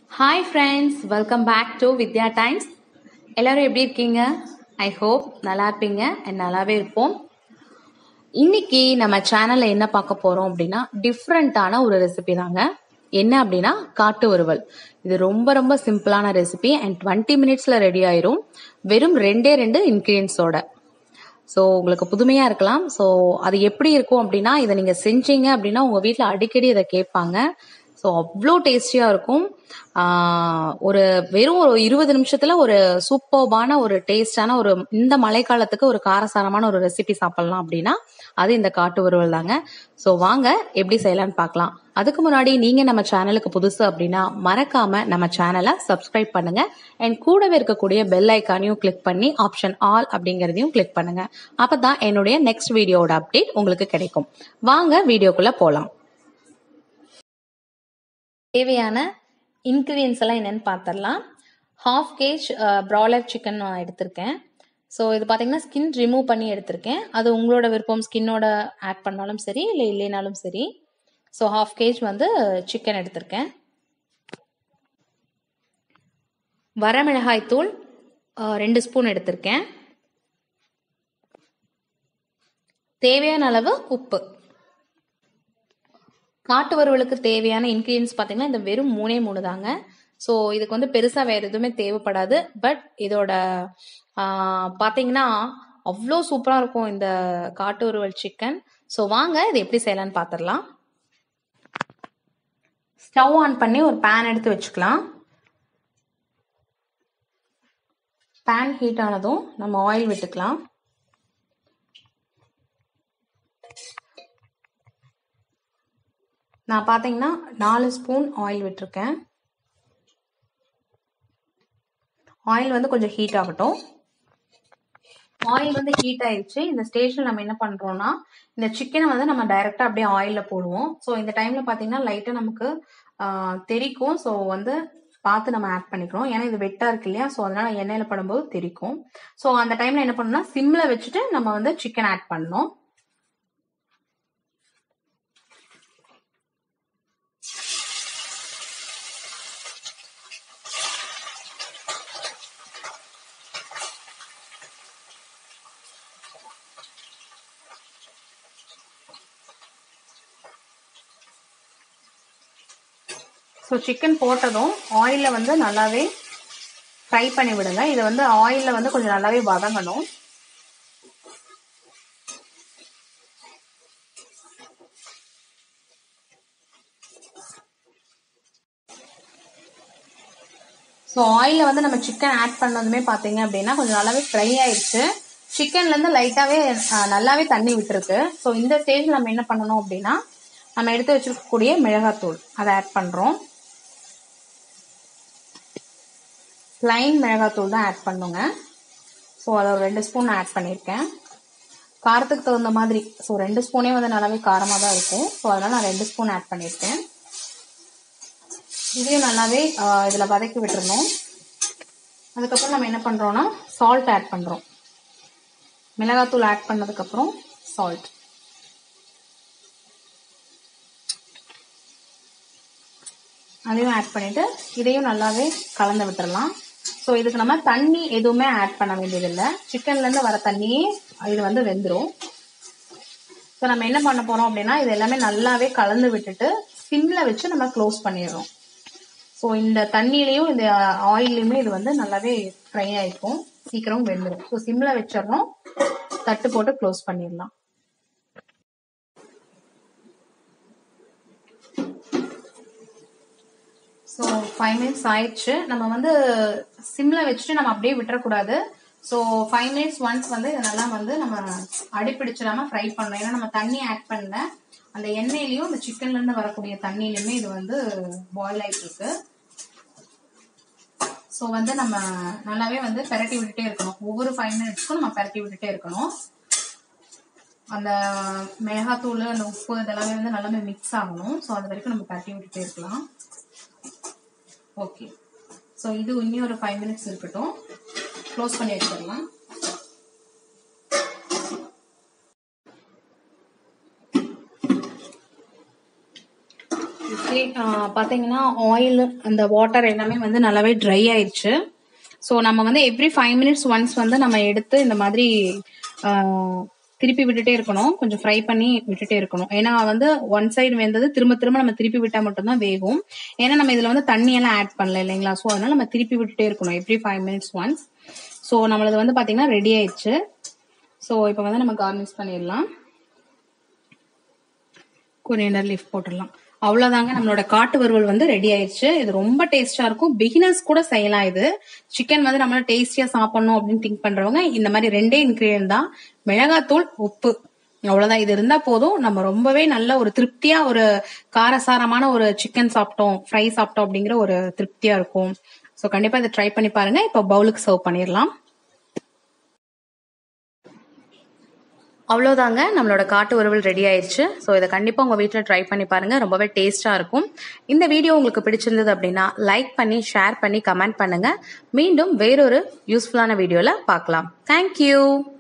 hi friends welcome back to Vidya times எல்லாரும் எப்படி இருக்கீங்க ஐ ஹோப் நல்லா இருப்பீங்க and நல்லாவே இருப்போம் இன்னைக்கு நம்ம சேனல்ல என்ன பார்க்க போறோம் அப்படின்னா டிஃப்ரெண்ட்டான ஒரு ரெசிபி தாங்க என்ன அப்படின்னா காட்டு வறுவல் இது ரொம்ப ரொம்ப சிம்பிளான ரெசிபி அண்ட் டுவெண்ட்டி மினிட்ஸ்ல ரெடி ஆயிரும் வெறும் ரெண்டே ரெண்டு இன்க்ரீடியன்ஸோட ஸோ உங்களுக்கு புதுமையா இருக்கலாம் ஸோ அது எப்படி இருக்கும் அப்படின்னா இதை நீங்க செஞ்சீங்க அப்படின்னா உங்க வீட்டில் அடிக்கடி இதை கேட்பாங்க ஸோ அவ்வளோ டேஸ்டியா இருக்கும் ஆஹ் ஒரு வெறும் ஒரு இருபது நிமிஷத்துல ஒரு சூப்பர்பான ஒரு டேஸ்டான ஒரு இந்த மழைக்காலத்துக்கு ஒரு காரசாரமான ஒரு ரெசிபி சாப்பிடலாம் அப்படின்னா அது இந்த காட்டு வறுவல் தாங்க ஸோ வாங்க எப்படி செய்யலாம்னு பார்க்கலாம் அதுக்கு முன்னாடி நீங்க நம்ம சேனலுக்கு புதுசு அப்படின்னா மறக்காம நம்ம சேனலை சப்ஸ்கிரைப் பண்ணுங்க அண்ட் கூடவே இருக்கக்கூடிய பெல் ஐக்கானையும் கிளிக் பண்ணி ஆப்ஷன் ஆல் அப்படிங்கறதையும் கிளிக் பண்ணுங்க அப்பதான் என்னுடைய நெக்ஸ்ட் வீடியோட அப்டேட் உங்களுக்கு கிடைக்கும் வாங்க வீடியோக்குள்ள போலாம் தேவையான இன்க்ரீடியன்ஸ் எல்லாம் என்னன்னு பார்த்துடலாம் ஹாஃப் கேஜ் ப்ராய்லர் சிக்கன் நான் எடுத்திருக்கேன் ஸோ இது பார்த்தீங்கன்னா ஸ்கின் ரிமூவ் பண்ணி எடுத்திருக்கேன் அது உங்களோட விருப்பம் ஸ்கின்னோட ஆட் பண்ணாலும் சரி இல்லை இல்லைனாலும் சரி ஸோ ஹாஃப் கேஜ் வந்து சிக்கன் எடுத்திருக்கேன் வரமிளகாய் தூள் அஹ், ரெண்டு ஸ்பூன் எடுத்திருக்கேன் தேவையான அளவு உப்பு காட்டு வறுவலுக்கு தேவையான இன்க்ரீடியன்ஸ் பார்த்தீங்கன்னா இந்த வெறும் மூணே மூணு தாங்க ஸோ இதுக்கு வந்து பெருசாக வேறு எதுவுமே தேவைப்படாது பட் இதோட ஆஹ், பார்த்தீங்கன்னா அவ்வளோ சூப்பராக இருக்கும் இந்த காட்டு வறுவல் சிக்கன் ஸோ வாங்க இது எப்படி செய்யலாம்னு பார்த்துடலாம் ஸ்டவ் ஆன் பண்ணி ஒரு பேன் எடுத்து வச்சுக்கலாம் பேன் ஹீட் ஆனதும் நம்ம ஆயில் விட்டுக்கலாம் நான் பார்த்தீங்கன்னா நாலு ஸ்பூன் ஆயில் விட்டிருக்கேன் ஆயில் வந்து கொஞ்சம் ஹீட் ஆகட்டும் ஆயில் வந்து ஹீட் ஆயிடுச்சு இந்த ஸ்டேஜில் நம்ம என்ன பண்ணுறோம்னா இந்த சிக்கனை வந்து நம்ம டைரெக்டாக அப்படியே ஆயிலில் போடுவோம் ஸோ இந்த டைமில் பார்த்தீங்கன்னா லைட்டாக நமக்கு ஆஹ், தெறிக்கும் ஸோ வந்து பார்த்து நம்ம ஆட் பண்ணிக்கிறோம் ஏன்னா இது வெட்டாக இருக்கு இல்லையா ஸோ அதனால எண்ணெயில் படும்போது தெறிக்கும் ஸோ அந்த டைமில் என்ன பண்ணணும்னா சிம்மில் வச்சுட்டு நம்ம வந்து சிக்கன் ஆட் பண்ணணும் ஸோ சிக்கன் போட்டதும் ஆயிலில் வந்து நல்லாவே ஃப்ரை பண்ணி விடுங்க இது வந்து ஆயிலில் வந்து கொஞ்சம் நல்லாவே வதங்கணும் ஸோ ஆயிலில் வந்து நம்ம சிக்கன் ஆட் பண்ணதுமே பார்த்தீங்க அப்படின்னா கொஞ்சம் நல்லாவே ஃப்ரை ஆயிடுச்சு சிக்கன்லேருந்து லைட்டாகவே நல்லாவே தண்ணி விட்டுருக்கு ஸோ இந்த ஸ்டேஜில் நம்ம என்ன பண்ணணும் அப்படின்னா நம்ம எடுத்து வச்சிருக்கக்கூடிய மிளகாத்தூள் அதை ஆட் பண்ணுறோம் ப்ளைன் மிளகாத்தூள் தான் ஆட் பண்ணுங்க ஸோ அதை ஒரு ரெண்டு ஸ்பூன் ஆட் பண்ணியிருக்கேன் காரத்துக்கு தகுந்த மாதிரி ஸோ ரெண்டு ஸ்பூனே வந்து நல்லாவே காரமாக தான் இருக்கும் ஸோ அதனால் நான் ரெண்டு ஸ்பூன் ஆட் பண்ணியிருக்கேன் இதையும் நல்லாவே இதில் வதக்கி விட்டுறணும் அதுக்கப்புறம் நம்ம என்ன பண்ணுறோம்னா சால்ட் ஆட் பண்ணுறோம் மிளகாத்தூள் ஆட் பண்ணதுக்கப்புறம் சால்ட் அதையும் ஆட் பண்ணிட்டு இதையும் நல்லாவே கலந்து விட்டுறலாம் ஸோ இதுக்கு நம்ம தண்ணி எதுவுமே ஆட் பண்ண வேண்டியதில்லை சிக்கன்லேருந்து வர தண்ணியே இது வந்து வெந்துடும் ஸோ நம்ம என்ன பண்ண போறோம் அப்படின்னா இது எல்லாமே நல்லாவே கலந்து விட்டுட்டு சிம்ல வச்சு நம்ம க்ளோஸ் பண்ணிடுறோம் ஸோ இந்த தண்ணியிலையும் இந்த ஆயிலையுமே இது வந்து நல்லாவே ஃப்ரை ஆயிருக்கும் சீக்கிரம் வெந்துடும் ஸோ சிம்ல வச்சிடறோம் தட்டு போட்டு க்ளோஸ் பண்ணிடலாம் ஸோ ஃபைவ் மினிட்ஸ் ஆயிடுச்சு நம்ம வந்து சிம்ல வச்சுட்டு நம்ம அப்படியே விட்டுறக்கூடாது ஸோ ஃபைவ் மினிட்ஸ் ஒன்ஸ் வந்து இதை நல்லா வந்து நம்ம அடிப்பிடிச்சிடாம ஃப்ரை பண்ணணும் ஏன்னா நம்ம தண்ணி ஆட் பண்ணல அந்த எண்ணெயிலையும் இந்த சிக்கன்ல இருந்து வரக்கூடிய தண்ணியிலுமே இது வந்து பாயில் ஆயிட்டு இருக்கு ஸோ வந்து நம்ம நல்லாவே வந்து பெரட்டி விட்டுட்டே இருக்கணும் ஒவ்வொரு ஃபைவ் மினிட்ஸ்க்கும் நம்ம பெரட்டி விட்டுட்டே இருக்கணும் அந்த மிளகாத்தூள் அந்த உப்பு இதெல்லாமே வந்து நல்லாவே மிக்ஸ் ஆகணும் ஸோ அது வரைக்கும் நம்ம பெரட்டி விட்டுட்டே இருக்கலாம் ஓகே ஸோ இது இன்னும் ஒரு ஃபைவ் மினிட்ஸ் இருக்கட்டும் க்ளோஸ் பண்ணி வச்சிடலாம் ஓகே பார்த்தீங்கன்னா ஆயில் அந்த வாட்டர் எல்லாமே வந்து நல்லாவே ட்ரை ஆயிடுச்சு ஸோ நம்ம வந்து எவ்ரி ஃபைவ் மினிட்ஸ் ஒன்ஸ் வந்து நம்ம எடுத்து இந்த மாதிரி ஆ, திருப்பி விட்டுட்டே இருக்கணும் கொஞ்சம் ஃப்ரை பண்ணி விட்டுட்டே இருக்கணும் ஏன்னா வந்து ஒன் சைடு வெந்தது திரும்ப திரும்ப நம்ம திருப்பி விட்டா மட்டும்தான் வேகும் ஏன்னா நம்ம இதுல வந்து தண்ணி எல்லாம் ஆட் பண்ணல இல்லைங்களா ஸோ அதனால நம்ம திருப்பி விட்டுட்டே இருக்கணும் every five minutes once so நம்மளது வந்து பாத்தீங்கன்னா ரெடி ஆயிடுச்சு ஸோ இப்போ வந்து நம்ம கார்னிஷ் பண்ணிடலாம் கொரியண்டர் லீஃப் போட்டுடலாம் அவ்வளவுதாங்க நம்மளோட காட்டு வறுவல் வந்து ரெடி ஆயிடுச்சு இது ரொம்ப டேஸ்டா இருக்கும் பிகினர்ஸ் கூட செய்யலாம் இது சிக்கன் வந்து நம்மளால டேஸ்டியா சாப்பிடணும் அப்படின்னு திங்க் பண்றவங்க இந்த மாதிரி ரெண்டே இன்கிரீடியன்ட் தான் மிளகாத்தூள் உப்பு அவ்வளவுதான் இது இருந்தா போதும் நம்ம ரொம்பவே நல்ல ஒரு திருப்தியா ஒரு காரசாரமான ஒரு சிக்கன் சாப்பிட்டோம் ஃப்ரை சாப்பிட்டோம் அப்படிங்கிற ஒரு திருப்தியா இருக்கும் ஸோ கண்டிப்பா இதை ட்ரை பண்ணி பாருங்க இப்போ பவுலுக்கு சர்வ் பண்ணிடலாம் அவ்வளோதாங்க நம்மளோட காட்டு உறவல் ரெடி ஆயிடுச்சு ஸோ இதை கண்டிப்பாக உங்கள் வீட்டில் ட்ரை பண்ணி பாருங்க ரொம்பவே டேஸ்ட்டாக இருக்கும் இந்த வீடியோ உங்களுக்கு பிடிச்சிருந்தது அப்படின்னா லைக் பண்ணி ஷேர் பண்ணி கமெண்ட் பண்ணுங்க மீண்டும் வேறொரு யூஸ்ஃபுல்லான வீடியோவில் பார்க்கலாம் தேங்க்யூ